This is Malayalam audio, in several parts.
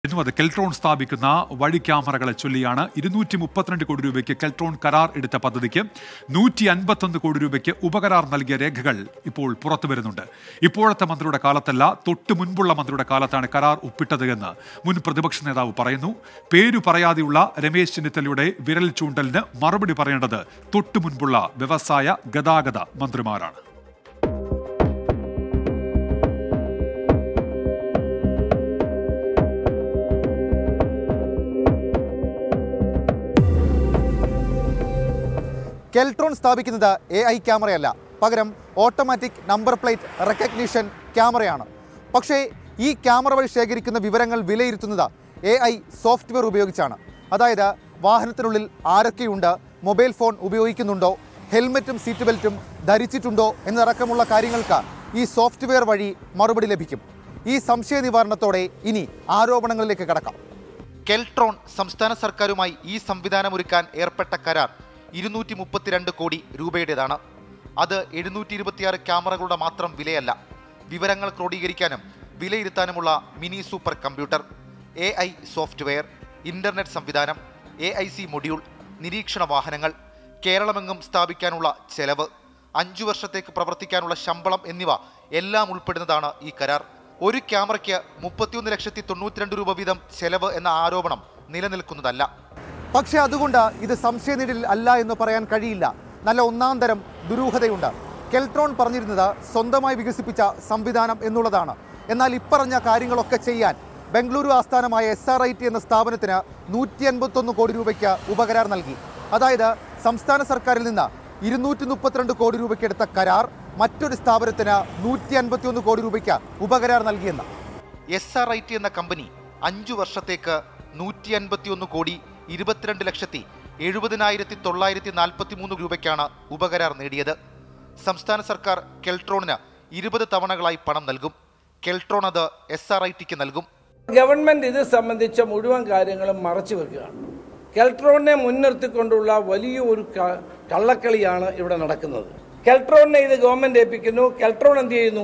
എന്നും അത് കെൽട്രോൺ സ്ഥാപിക്കുന്ന വഴി ക്യാമറകളെ ചൊല്ലിയാണ് ഇരുന്നൂറ്റി മുപ്പത്തിരണ്ട് കോടി രൂപയ്ക്ക് കെൽട്രോൺ കരാർ എടുത്ത പദ്ധതിക്ക് നൂറ്റി അൻപത്തൊന്ന് കോടി രൂപയ്ക്ക് ഉപകരാർ നൽകിയ രേഖകൾ ഇപ്പോൾ പുറത്തു വരുന്നുണ്ട് ഇപ്പോഴത്തെ മന്ത്രിയുടെ കാലത്തല്ല തൊട്ടു മുൻപുള്ള മന്ത്രിയുടെ കാലത്താണ് കരാർ ഒപ്പിട്ടത് എന്ന് മുൻ പ്രതിപക്ഷ നേതാവ് പറയുന്നു പേരു പറയാതെയുള്ള രമേശ് ചെന്നിത്തലയുടെ വിരൽ ചൂണ്ടലിന് മറുപടി പറയേണ്ടത് തൊട്ടു മുൻപുള്ള വ്യവസായ ഗതാഗത മന്ത്രിമാരാണ് കെൽട്രോൺ സ്ഥാപിക്കുന്നത് എ ഐ ക്യാമറയല്ല പകരം ഓട്ടോമാറ്റിക് നമ്പർ പ്ലേറ്റ് റെക്കഗ്നിഷൻ ക്യാമറയാണ് പക്ഷേ ഈ ക്യാമറ വഴി ശേഖരിക്കുന്ന വിവരങ്ങൾ വിലയിരുത്തുന്നത് എ ഐ സോഫ്റ്റ്വെയർ ഉപയോഗിച്ചാണ് അതായത് വാഹനത്തിനുള്ളിൽ ആരൊക്കെയുണ്ട് മൊബൈൽ ഫോൺ ഉപയോഗിക്കുന്നുണ്ടോ ഹെൽമറ്റും സീറ്റ് ബെൽറ്റും ധരിച്ചിട്ടുണ്ടോ എന്നതടക്കമുള്ള കാര്യങ്ങൾക്ക് ഈ സോഫ്റ്റ്വെയർ വഴി മറുപടി ലഭിക്കും ഈ സംശയ നിവാരണത്തോടെ ഇനി ആരോപണങ്ങളിലേക്ക് കടക്കാം കെൽട്രോൺ സംസ്ഥാന സർക്കാരുമായി ഈ സംവിധാനമൊരുക്കാൻ ഏർപ്പെട്ട കരാർ ഇരുന്നൂറ്റി മുപ്പത്തിരണ്ട് കോടി രൂപയുടേതാണ് അത് എഴുന്നൂറ്റി ഇരുപത്തിയാറ് ക്യാമറകളുടെ മാത്രം വിലയല്ല വിവരങ്ങൾ ക്രോഡീകരിക്കാനും വിലയിരുത്താനുമുള്ള mini super computer A I software internet സംവിധാനം എ ഐ സി മൊഡ്യൂൾ നിരീക്ഷണ വാഹനങ്ങൾ കേരളമെങ്ങും സ്ഥാപിക്കാനുള്ള ചെലവ് അഞ്ചു വർഷത്തേക്ക് പ്രവർത്തിക്കാനുള്ള ശമ്പളം എന്നിവ എല്ലാം ഉൾപ്പെടുന്നതാണ് ഈ കരാർ ഒരു ക്യാമറയ്ക്ക് മുപ്പത്തിയൊന്ന് ലക്ഷത്തി തൊണ്ണൂറ്റിരണ്ട് രൂപ വീതം ചെലവ് എന്ന ആരോപണം നിലനിൽക്കുന്നതല്ല പക്ഷേ അതുകൊണ്ട് ഇത് സംശയനിഴലിൽ അല്ല എന്ന് പറയാൻ കഴിയില്ല നല്ല ഒന്നാം തരം ദുരൂഹതയുണ്ട് കെൽട്രോൺ പറഞ്ഞിരുന്നത് സ്വന്തമായി വികസിപ്പിച്ച സംവിധാനം എന്നുള്ളതാണ് എന്നാൽ ഇപ്പറഞ്ഞ കാര്യങ്ങളൊക്കെ ചെയ്യാൻ ബംഗളൂരു ആസ്ഥാനമായ എസ് ആർ ഐ ടി എന്ന സ്ഥാപനത്തിന് നൂറ്റി അൻപത്തൊന്ന് കോടി രൂപയ്ക്ക് ഉപകരാർ നൽകി അതായത് സംസ്ഥാന സർക്കാരിൽ നിന്ന് ഇരുന്നൂറ്റി മുപ്പത്തിരണ്ട് കോടി രൂപയ്ക്ക് എടുത്ത കരാർ മറ്റൊരു സ്ഥാപനത്തിന് നൂറ്റി അൻപത്തിയൊന്ന് കോടി രൂപയ്ക്ക് ഉപകരാർ നൽകിയെന്ന് എസ് ആർ ഐ ടി എന്ന കമ്പനി അഞ്ചു വർഷത്തേക്ക് നൂറ്റി അൻപത്തിയൊന്ന് കോടി ഇരുപത്തിരണ്ട് ലക്ഷത്തി എഴുപതിനായിരത്തി തൊള്ളായിരത്തി നാൽപ്പത്തി മൂന്ന് രൂപയ്ക്കാണ് ഉപകരാർ നേടിയത് സംസ്ഥാന സർക്കാർ കെൽട്രോണിന് ഇരുപത് തവണകളായി പണം നൽകും കെൽട്രോൺ അത് എസ് ആർ ഐ ടിക്ക് നൽകും ഗവൺമെന്റ് ഇത് സംബന്ധിച്ച മുഴുവൻ കാര്യങ്ങളും മറച്ചു വെക്കുകയാണ് കെൽട്രോണിനെ മുൻനിർത്തിക്കൊണ്ടുള്ള വലിയ ഒരു ക- കള്ളക്കളിയാണ് ഇവിടെ നടക്കുന്നത് കെൽട്രോണിനെ ഇത് ഗവൺമെന്റ് ഏൽപ്പിക്കുന്നു കെൽട്രോൺ എന്ത് ചെയ്യുന്നു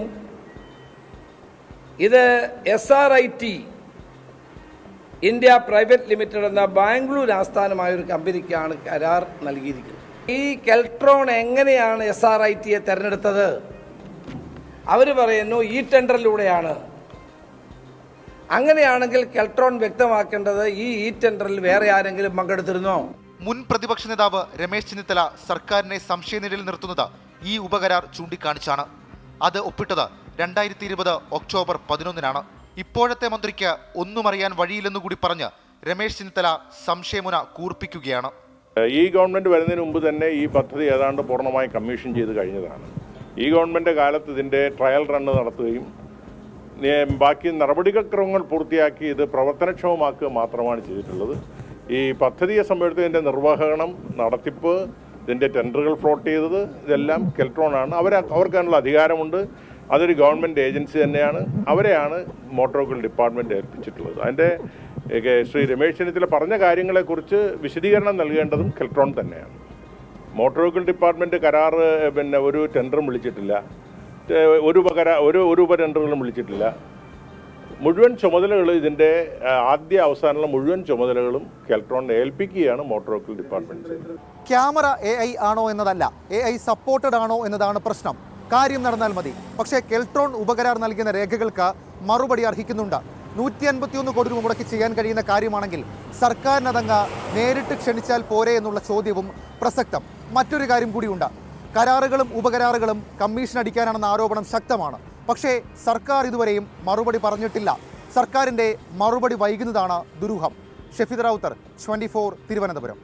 ഇത് S R I T India private limited എന്ന ബാംഗ്ലൂർ ആസ്ഥാനമായ ഒരു കമ്പനിക്കാണ് കരാർ നൽകിയിരിക്കുന്നത് ഈ കെൽട്രോൺ എങ്ങനെയാണ് എസ് ആർ ഐ ടിയെ തെരഞ്ഞെടുത്തത് അവർ പറയുന്നു ഈ ടെൻഡറിലൂടെയാണ് അങ്ങനെയാണെങ്കിൽ കെൽട്രോൺ വ്യക്തമാക്കേണ്ടത് ഈ ഈ ടെൻഡറിൽ വേറെ ആരെങ്കിലും പങ്കെടുത്തിരുന്നോ മുൻ പ്രതിപക്ഷ നേതാവ് രമേശ് ചെന്നിത്തല സർക്കാരിനെ സംശയനിലയിൽ നിർത്തുന്നത് ഈ ഉപകരാർ ചൂണ്ടിക്കാണിച്ചാണ് അത് ഒപ്പിട്ടത് രണ്ടായിരത്തി ഇരുപത് ഒക്ടോബർ പതിനൊന്നിനാണ് ഇപ്പോഴത്തെ മന്ത്രിക്ക് ഒന്നും അറിയാൻ വഴിയില്ലെന്നുകൂടി പറഞ്ഞ് രമേശ് ചെന്നിത്തല സംശയമുന കൂർപ്പിക്കുകയാണ് ഈ ഗവൺമെൻറ് വരുന്നതിന് മുമ്പ് തന്നെ ഈ പദ്ധതി ഏതാണ്ട് പൂർണ്ണമായി കമ്മീഷൻ ചെയ്ത് കഴിഞ്ഞതാണ് ഈ ഗവൺമെൻറ് കാലത്ത് ഇതിൻ്റെ ട്രയൽ റണ്ണ് നടത്തുകയും നേ- ബാക്കി നടപടിക്രമങ്ങൾ പൂർത്തിയാക്കി ഇത് പ്രവർത്തനക്ഷമമാക്കുക മാത്രമാണ് ചെയ്തിട്ടുള്ളത് ഈ പദ്ധതിയെ സംബന്ധിച്ച് ഇതിൻ്റെ നിർവഹണം നടത്തിപ്പ് ഇതിൻ്റെ ടെൻഡറുകൾ ഫ്ലോട്ട് ചെയ്തത് ഇതെല്ലാം കെൽട്രോണാണ് അവർ അവർക്കതിനുള്ള അധികാരമുണ്ട് അതൊരു ഗവൺമെൻറ് ഏജൻസി തന്നെയാണ് അവരെയാണ് മോട്ടോർ വെഹിക്കിൾ ഡിപ്പാർട്ട്മെൻറ്റ് ഏൽപ്പിച്ചിട്ടുള്ളത് അതിൻ്റെ ഏക, ശ്രീ രമേശ് ചെന്നിത്തല പറഞ്ഞ കാര്യങ്ങളെക്കുറിച്ച് വിശദീകരണം നൽകേണ്ടതും കെൽട്രോൺ തന്നെയാണ് മോട്ടോർ വെഹിക്കിൾ ഡിപ്പാർട്ട്മെൻറ്റ് കരാർ പിന്നെ ഒരു ടെൻഡറും വിളിച്ചിട്ടില്ല ഏ, ഒരു ഉപകര ഒരു ഒരു ഉപ ടെൻഡറുകളും വിളിച്ചിട്ടില്ല മുഴുവൻ ചുമതലകൾ ഇതിൻ്റെ ആ, ആദ്യ അവസാനമുള്ള മുഴുവൻ ചുമതലകളും കെൽട്രോണിനെ ഏൽപ്പിക്കുകയാണ് മോട്ടോർ വെഹിക്കിൾ ഡിപ്പാർട്ട്മെൻറ്റ് ചെയ്തത് ക്യാമറ എ ഐ ആണോ എന്നതല്ല എ ഐ സപ്പോർട്ടഡ് ആണോ എന്നതാണ് പ്രശ്നം കാര്യം നടന്നാൽ മതി പക്ഷേ കെൽട്രോൺ ഉപകരാർ നൽകുന്ന രേഖകൾക്ക് മറുപടി അർഹിക്കുന്നുണ്ട് നൂറ്റി അൻപത്തിയൊന്ന് കോടി രൂപ മുടക്കി ചെയ്യാൻ കഴിയുന്ന കാര്യമാണെങ്കിൽ സർക്കാരിനതങ്ങ് നേരിട്ട് ക്ഷണിച്ചാൽ പോരെ എന്നുള്ള ചോദ്യവും പ്രസക്തം മറ്റൊരു കാര്യം കൂടിയുണ്ട് കരാറുകളും ഉപകരാറുകളും കമ്മീഷൻ അടിക്കാനാണെന്ന ആരോപണം ശക്തമാണ് പക്ഷേ സർക്കാർ ഇതുവരെയും മറുപടി പറഞ്ഞിട്ടില്ല സർക്കാരിൻ്റെ മറുപടി വൈകുന്നതാണ് ദുരൂഹം ഷെഫിദ് റൌത്തർ ട്വൻറ്റി ഫോർ തിരുവനന്തപുരം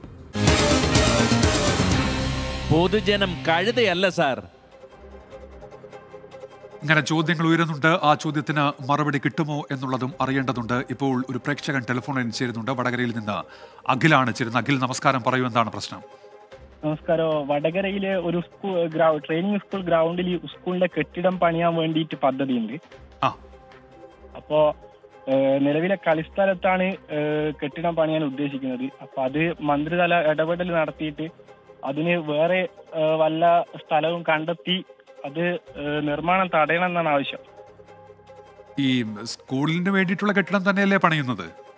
പൊതുജനം കഴുതയല്ല സാർ ഇങ്ങനെ ചോദ്യങ്ങൾ ഉയരുന്നുണ്ട് ആ ചോദ്യത്തിന് മറുപടി കിട്ടുമോ എന്നുള്ളതും അറിയേണ്ടതുണ്ട് ഇപ്പോൾ ഒരു പ്രേക്ഷകൻ ടെലിഫോണിൽ ചേരുന്നുണ്ട് വടകരയിൽ നിന്ന് അഖിലാണ് ചേരുന്നത് അഖിൽ നമസ്കാരം പറയൂ എന്താണ് പ്രശ്നം നമസ്കാരം വടകരയിലെ ഒരു സ്കൂൾ ഗ്രൗ ട്രെയിനിങ് സ്കൂൾ ഗ്രൗണ്ടിൽ ഈ സ്കൂളിന്റെ കെട്ടിടം പണിയാൻ വേണ്ടിയിട്ട് പദ്ധതിയുണ്ട് ആ. അപ്പോ ഏഹ്, നിലവിലെ കളിസ്ഥലത്താണ് ഏഹ്, കെട്ടിടം പണിയാൻ ഉദ്ദേശിക്കുന്നത് അപ്പൊ അത് മന്ത്രിതല ഇടപെടൽ നടത്തിയിട്ട് അതിന് വേറെ ഏഹ്, വല്ല സ്ഥലവും കണ്ടെത്തി അത് ഏഹ്, നിർമ്മാണം തടയണം എന്നാണ് ആവശ്യം ഈ സ്കൂളിന് വേണ്ടിയിട്ടുള്ള കെട്ടിടം തന്നെയല്ലേ പണിയുന്നത്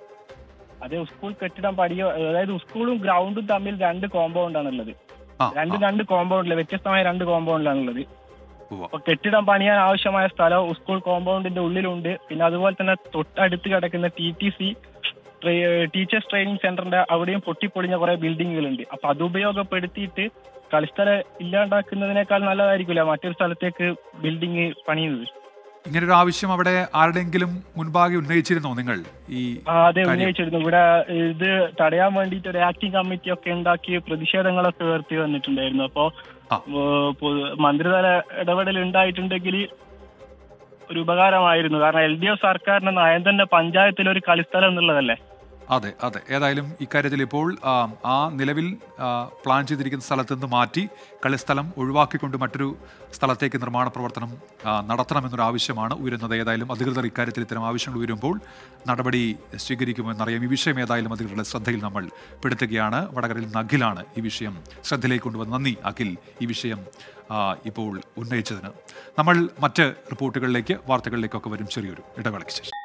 അതേ സ്കൂൾ കെട്ടിടം പണിയോ അതായത് സ്കൂളും ഗ്രൗണ്ടും തമ്മിൽ രണ്ട് കോമ്പൗണ്ടാണ് ഉള്ളത് ആ, രണ്ട് ആ. രണ്ട് കോമ്പൗണ്ടില് വ്യത്യസ്തമായ രണ്ട് കോമ്പൗണ്ടിലാണ് ഉള്ളത് ഉവ്വ. അപ്പൊ കെട്ടിടം പണിയാൻ ആവശ്യമായ സ്ഥലം സ്കൂൾ കോമ്പൗണ്ടിന്റെ ഉള്ളിലുണ്ട് പിന്നെ അതുപോലെ തന്നെ തൊട്ടടുത്ത് കിടക്കുന്ന T T C teachers training സെന്ററിന്റെ അവിടെയും പൊട്ടിപ്പൊളിഞ്ഞ കുറെ ബിൽഡിങ്ങുകളുണ്ട് അപ്പൊ അത് ഉപയോഗപ്പെടുത്തിയിട്ട് കളിസ്ഥലം ഇല്ലാണ്ടാക്കുന്നതിനേക്കാൾ നല്ലതായിരിക്കില്ല മറ്റൊരു സ്ഥലത്തേക്ക് ബിൽഡിംഗ് പണിയുന്നത് ഇങ്ങനൊരു ആവശ്യം അവിടെ ആരുടെയെങ്കിലും മുൻപാകെ ഉന്നയിച്ചിരുന്നോ നിങ്ങൾ ഈ ആ, അതെ കാര്യം? ഉന്നയിച്ചിരുന്നു ഇവിടെ ഇത് തടയാൻ വേണ്ടിയിട്ട് ഒരു ആക്ടിംഗ് കമ്മിറ്റി ഒക്കെ ഉണ്ടാക്കി പ്രതിഷേധങ്ങളൊക്കെ ഉയർത്തി വന്നിട്ടുണ്ടായിരുന്നു അപ്പോ ആ. ഏഹ്, പൊ- മന്ത്രിതല ഇടപെടൽ ഉണ്ടായിട്ടുണ്ടെങ്കിൽ ഒരു ഉപകാരമായിരുന്നു കാരണം എൽ ഡി എഫ് സർക്കാരിന്റെ നയം തന്നെ പഞ്ചായത്തിൽ ഒരു കളിസ്ഥലം എന്നുള്ളതല്ലേ അതെ അതെ ഏതായാലും ഇക്കാര്യത്തിൽ ഇപ്പോൾ ആ, ആ നിലവിൽ ആ, പ്ലാൻ ചെയ്തിരിക്കുന്ന സ്ഥലത്ത് നിന്ന് മാറ്റി കളിസ്ഥലം ഒഴിവാക്കിക്കൊണ്ട് മറ്റൊരു സ്ഥലത്തേക്ക് നിർമ്മാണ പ്രവർത്തനം ആ, നടത്തണമെന്നൊരു ആവശ്യമാണ് ഉയരുന്നത് ഏതായാലും അധികൃതർ ഇക്കാര്യത്തിൽ ഇത്തരം ആവശ്യങ്ങൾ ഉയരുമ്പോൾ നടപടി സ്വീകരിക്കുമെന്നറിയാം ഈ വിഷയം ഏതായാലും അധികൃതരുടെ ശ്രദ്ധയിൽ നമ്മൾ പെടുത്തുകയാണ് വടകരയിൽ നിന്ന് അഖിലാണ് ഈ വിഷയം ശ്രദ്ധയിലേക്ക് കൊണ്ടുവന്ന് നന്ദി അഖിൽ ഈ വിഷയം ആ, ഇപ്പോൾ ഉന്നയിച്ചതിന് നമ്മൾ മറ്റ് റിപ്പോർട്ടുകളിലേക്ക് വാർത്തകളിലേക്കൊക്കെ വരും ചെറിയൊരു ഇടവേളയ്ക്ക് ശേഷം